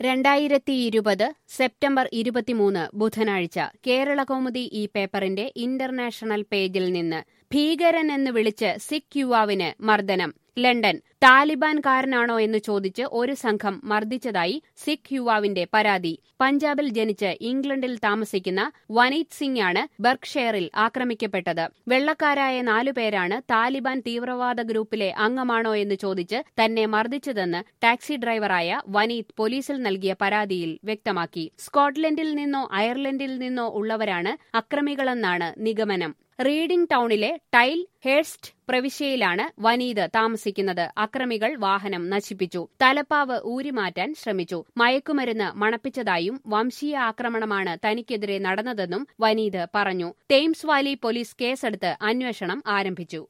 രണ്ടായിരത്തി ഇരുപത് സെപ്റ്റംബർ ഇരുപത്തിമൂന്ന് ബുധനാഴ്ച കേരളകൗമുദി ഈ പേപ്പറിന്റെ ഇന്റർനാഷണൽ പേജിൽ നിന്ന് ഭീകരനെന്ന് വിളിച്ച് സിഖ് യുവാവിന് മർദ്ദനം ലണ്ടൻ താലിബാൻകാരനാണോ എന്ന് ചോദിച്ച് ഒരു സംഘം മർദ്ദിച്ചതായി സിഖ് യുവാവിന്റെ പരാതി പഞ്ചാബിൽ ജനിച്ച് ഇംഗ്ലണ്ടിൽ താമസിക്കുന്ന വനീത് സിംഗ് ആണ് ബർക്ക്ഷയറിൽ ആക്രമിക്കപ്പെട്ടത് വെള്ളക്കാരായ നാലുപേരാണ് താലിബാൻ തീവ്രവാദ ഗ്രൂപ്പിലെ അംഗമാണോ എന്ന് ചോദിച്ച് തന്നെ മർദ്ദിച്ചതെന്ന് ടാക്സി ഡ്രൈവറായ വനീത് പോലീസിൽ നൽകിയ പരാതിയിൽ വ്യക്തമാക്കി സ്കോട്ട്ലൻഡിൽ നിന്നോ അയർലൻഡിൽ നിന്നോ ഉള്ളവരാണ് അക്രമികളെന്നാണ് നിഗമനം റീഡിംഗ് ടൌണിലെ ടൈൽ ഹേഴ്സ്റ്റ് പ്രവിശ്യയിലാണ് വനീത് താമസിക്കുന്നത് അക്രമികൾ വാഹനം നശിപ്പിച്ചു തലപ്പാവ് ഊരിമാറ്റാൻ ശ്രമിച്ചു മയക്കുമരുന്ന് മണപ്പിച്ചതായും വംശീയ ആക്രമണമാണ് തനിക്കെതിരെ നടന്നതെന്നും വനീത് പറഞ്ഞു തെയിംസ് വാലി പോലീസ് കേസെടുത്ത് അന്വേഷണം ആരംഭിച്ചു